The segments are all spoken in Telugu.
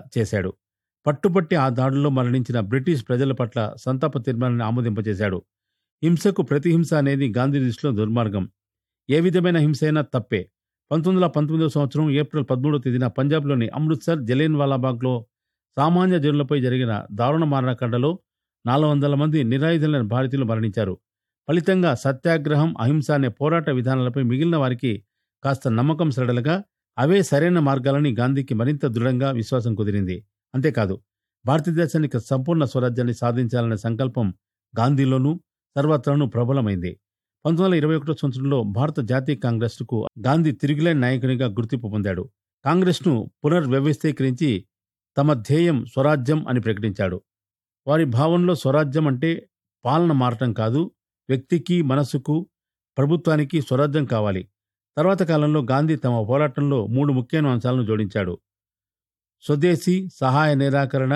చేశాడు పట్టుపట్టి ఆ దాడుల్లో మరణించిన బ్రిటిష్ ప్రజల పట్ల సంతాప తీర్మానాన్ని ఆమోదింపజేశాడు హింసకు ప్రతిహింస అనేది గాంధీ దృష్టిలో దుర్మార్గం ఏ విధమైన హింస అయినా తప్పే పంతొమ్మిది వందల పంతొమ్మిదవ సంవత్సరం ఏప్రిల్ పదమూడవ తేదీన పంజాబ్లోని అమృత్సర్ జలియన్ వాలాబాగ్లో సామాన్య జనులపై జరిగిన దారుణ మారణకాండలో నాలుగు వందల మంది నిరాయుధులైన భారతీయులు మరణించారు ఫలితంగా సత్యాగ్రహం అహింస అనే పోరాట విధానాలపై మిగిలిన వారికి కాస్త నమ్మకం సడలగా అవే సరైన మార్గాలని గాంధీకి మరింత దృఢంగా విశ్వాసం కుదిరింది అంతేకాదు భారతదేశానికి సంపూర్ణ స్వరాజ్యాన్ని సాధించాలనే సంకల్పం గాంధీలోనూ సర్వత్రాను ప్రబలమైంది పంతొమ్మిది వందల ఇరవై ఒకటో సంవత్సరంలో భారత జాతీయ కాంగ్రెస్కు గాంధీ తిరుగులేని నాయకునిగా గుర్తింపు పొందాడు కాంగ్రెస్ను పునర్వ్యవస్థీకరించి తమ ధ్యేయం స్వరాజ్యం అని ప్రకటించాడు వారి భావనలో స్వరాజ్యం అంటే పాలన మారటం కాదు వ్యక్తికి మనసుకు ప్రభుత్వానికి స్వరాజ్యం కావాలి తర్వాత కాలంలో గాంధీ తమ పోరాటంలో మూడు ముఖ్యమైన అంశాలను జోడించాడు స్వదేశీ సహాయ నిరాకరణ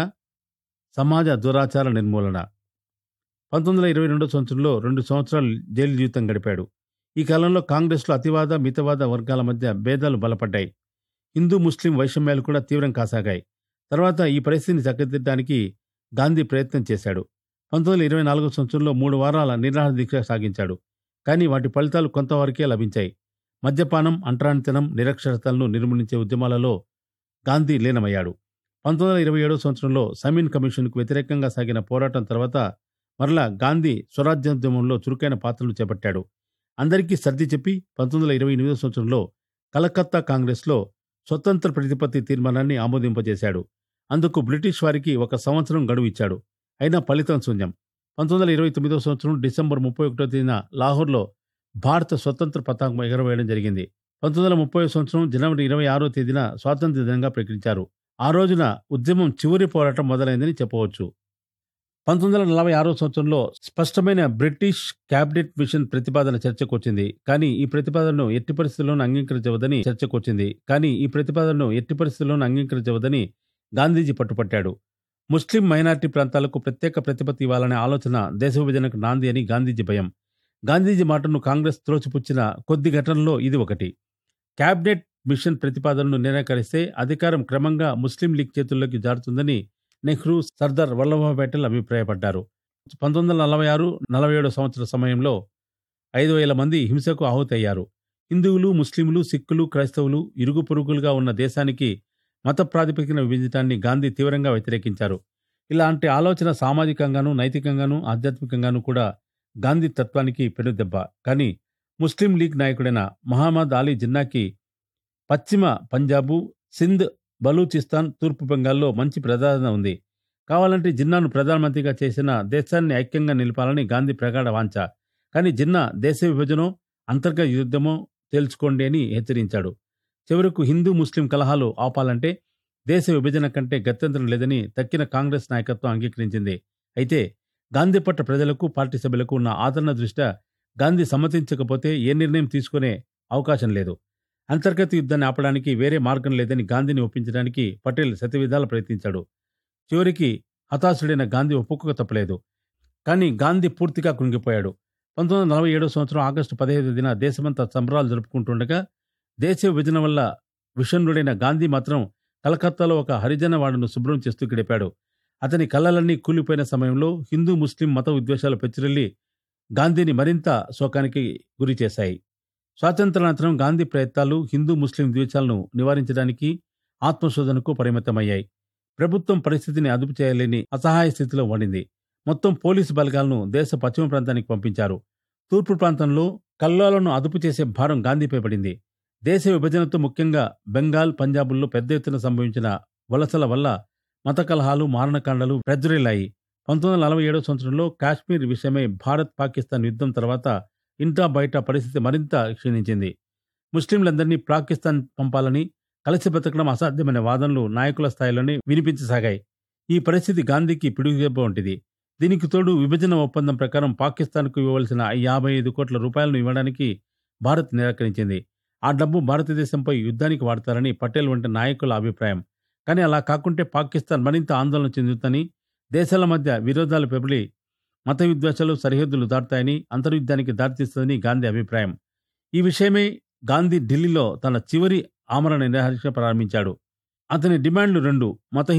సమాజ దురాచార నిర్మూలన పంతొమ్మిది వందల ఇరవై రెండో సంవత్సరంలో రెండు సంవత్సరాలు జైలు జీవితం గడిపాడు ఈ కాలంలో కాంగ్రెస్లో అతివాద మితవాద వర్గాల మధ్య భేదాలు బలపడ్డాయి హిందూ ముస్లిం వైషమ్యాలు కూడా తీవ్రం కాసాగాయి తర్వాత ఈ పరిస్థితిని చక్కదిద్దడానికి గాంధీ ప్రయత్నం చేశాడు పంతొమ్మిది వందల ఇరవై నాలుగో సంవత్సరంలో మూడు వారాల నిరాహార దీక్ష సాగించాడు కానీ వాటి ఫలితాలు కొంతవరకే లభించాయి మద్యపానం అంటరానితనం నిరక్షరతలను నిర్మూలించే ఉద్యమాలలో గాంధీ లీనమయ్యాడు పంతొమ్మిది వందల ఇరవై ఏడో సంవత్సరంలో సమీన్ కమిషన్కు వ్యతిరేకంగా సాగిన పోరాటం తర్వాత మరలా గాంధీ స్వరాజ్యోద్యమంలో చురుకైన పాత్రలు చేపట్టాడు అందరికీ సర్ది చెప్పి పంతొమ్మిది వందల ఇరవై ఎనిమిదో సంవత్సరంలో కలకత్తా కాంగ్రెస్లో స్వతంత్ర ప్రతిపత్తి తీర్మానాన్ని ఆమోదింపజేశాడు అందుకు బ్రిటిష్ వారికి ఒక సంవత్సరం గడువు ఇచ్చాడు అయినా ఫలితం శూన్యం పంతొమ్మిది వందల ఇరవై తొమ్మిదో సంవత్సరం డిసెంబర్ ముప్పై ఒకటో తేదీన లాహోర్లో భారత స్వతంత్ర పతాకం ఎగరవేయడం జరిగింది పంతొమ్మిది వందల ముప్పై సంవత్సరం జనవరి ఇరవై ఆరో తేదీన స్వాతంత్ర్య దినంగా ప్రకటించారు ఆ రోజున ఉద్యమం చివరి పోరాటం మొదలైందని చెప్పవచ్చు పంతొమ్మిది వందల నలభై ఆరో సంవత్సరంలో స్పష్టమైన బ్రిటిష్ క్యాబినెట్ మిషన్ ప్రతిపాదన చర్చకు వచ్చింది కానీ ఈ ప్రతిపాదనను ఎట్టి పరిస్థితుల్లోనూ అంగీకరించవద్దని చర్చకు వచ్చింది కానీ ఈ ప్రతిపాదనను ఎట్టి పరిస్థితుల్లోనూ అంగీకరించవద్దని గాంధీజీ పట్టుపట్టాడు ముస్లిం మైనారిటీ ప్రాంతాలకు ప్రత్యేక ప్రతిపత్తి ఇవ్వాలనే ఆలోచన దేశ విభజనకు నాంది అని గాంధీజీ భయం గాంధీజీ మాటను కాంగ్రెస్ త్రోచిపుచ్చిన కొద్ది ఘటనల్లో ఇది ఒకటి క్యాబినెట్ మిషన్ ప్రతిపాదనను నిరాకరిస్తే అధికారం క్రమంగా ముస్లిం లీగ్ చేతుల్లోకి జారుతుందని నెహ్రూ సర్దార్ వల్లభాయ్ పటేల్ అభిప్రాయపడ్డారు పంతొమ్మిది వందల నలభై ఆరు నలభై ఏడు సంవత్సర సమయంలో ఐదు వేల మంది హింసకు ఆహుతయ్యారు హిందువులు ముస్లింలు సిక్కులు క్రైస్తవులు ఇరుగు పొరుగులుగా ఉన్న దేశానికి మత ప్రాతిపదికన విభజించడాన్ని గాంధీ తీవ్రంగా వ్యతిరేకించారు ఇలాంటి ఆలోచన సామాజికంగానూ నైతికంగానూ ఆధ్యాత్మికంగానూ కూడా గాంధీ తత్వానికి పెనుదెబ్బ కానీ ముస్లిం లీగ్ నాయకుడైన మహమ్మద్ అలీ జిన్నాకి పశ్చిమ పంజాబు సింధ్ బలూచిస్తాన్ తూర్పు బెంగాల్లో మంచి ప్రజాదరణ ఉంది కావాలంటే జిన్నాను ప్రధానమంత్రిగా చేసిన దేశాన్ని ఐక్యంగా నిలపాలని గాంధీ ప్రగాఢ వాంఛ కానీ జిన్నా దేశ విభజనో అంతర్గత యుద్ధమో తేల్చుకోండి అని హెచ్చరించాడు చివరకు హిందూ ముస్లిం కలహాలు ఆపాలంటే దేశ విభజన కంటే గత్యంతరం లేదని తక్కిన కాంగ్రెస్ నాయకత్వం అంగీకరించింది అయితే గాంధీ పట్ల ప్రజలకు పార్టీ సభ్యులకు ఉన్న ఆదరణ దృష్ట్యా గాంధీ సమ్మతించకపోతే ఏ నిర్ణయం తీసుకునే అవకాశం లేదు అంతర్గత యుద్ధాన్ని ఆపడానికి వేరే మార్గం లేదని గాంధీని ఒప్పించడానికి పటేల్ శతవిధాలు ప్రయత్నించాడు చివరికి హతాశుడైన గాంధీ ఒప్పుకోక తప్పలేదు కానీ గాంధీ పూర్తిగా కృంగిపోయాడు పంతొమ్మిది వందల నలభై ఏడో సంవత్సరం ఆగస్టు పదిహేను దిన దేశమంతా సంబరాలు జరుపుకుంటుండగా దేశ విభజన వల్ల విషణ్ణుడైన గాంధీ మాత్రం కలకత్తాలో ఒక హరిజన వాడను శుభ్రం చేస్తూ గడిపాడు అతని కళ్ళలన్నీ కూలిపోయిన సమయంలో హిందూ ముస్లిం మత విద్వేషాలు పెచ్చిరెళ్లి గాంధీని మరింత శోకానికి గురి చేశాయి స్వాతంత్రానంతరం గాంధీ ప్రయత్నాలు హిందూ ముస్లిం ద్వేషాలను నివారించడానికి ఆత్మశోధనకు పరిమితమయ్యాయి ప్రభుత్వం పరిస్థితిని అదుపు చేయలేని అసహాయ స్థితిలో ఉండింది మొత్తం పోలీసు బలగాలను దేశ పశ్చిమ ప్రాంతానికి పంపించారు తూర్పు ప్రాంతంలో కల్లాలను అదుపు చేసే భారం గాంధీపై పడింది దేశ విభజనతో ముఖ్యంగా బెంగాల్ పంజాబుల్లో పెద్ద ఎత్తున సంభవించిన వలసల వల్ల మత కలహాలు మారణకాండలు ప్రజ్వరిల్లాయి పంతొమ్మిది వందల నలభై ఏడో సంవత్సరంలో కాశ్మీర్ విషయమై భారత్ పాకిస్తాన్ యుద్ధం తర్వాత ఇంటా బయట పరిస్థితి మరింత క్షీణించింది ముస్లింలందరినీ పాకిస్తాన్ పంపాలని కలిసి బతకడం అసాధ్యమైన వాదనలు నాయకుల స్థాయిలోనే వినిపించసాగాయి ఈ పరిస్థితి గాంధీకి పిడుగుదెబ్బ వంటిది దీనికి తోడు విభజన ఒప్పందం ప్రకారం పాకిస్తాన్కు ఇవ్వవలసిన యాభై ఐదు కోట్ల రూపాయలను ఇవ్వడానికి భారత్ నిరాకరించింది ఆ డబ్బు భారతదేశంపై యుద్ధానికి వాడతారని పటేల్ వంటి నాయకుల అభిప్రాయం కానీ అలా కాకుంటే పాకిస్తాన్ మరింత ఆందోళన చెందుతుందని దేశాల మధ్య విరోధాలు పెబలి మత విద్వేషాలు సరిహద్దులు దాటుతాయని అంతర్యుద్ధానికి దారితీస్తుందని గాంధీ అభిప్రాయం ఈ విషయమై గాంధీ ఢిల్లీలో తన చివరి ఆమరణ నిరాహార ప్రారంభించాడు అతని డిమాండ్లు రెండు మత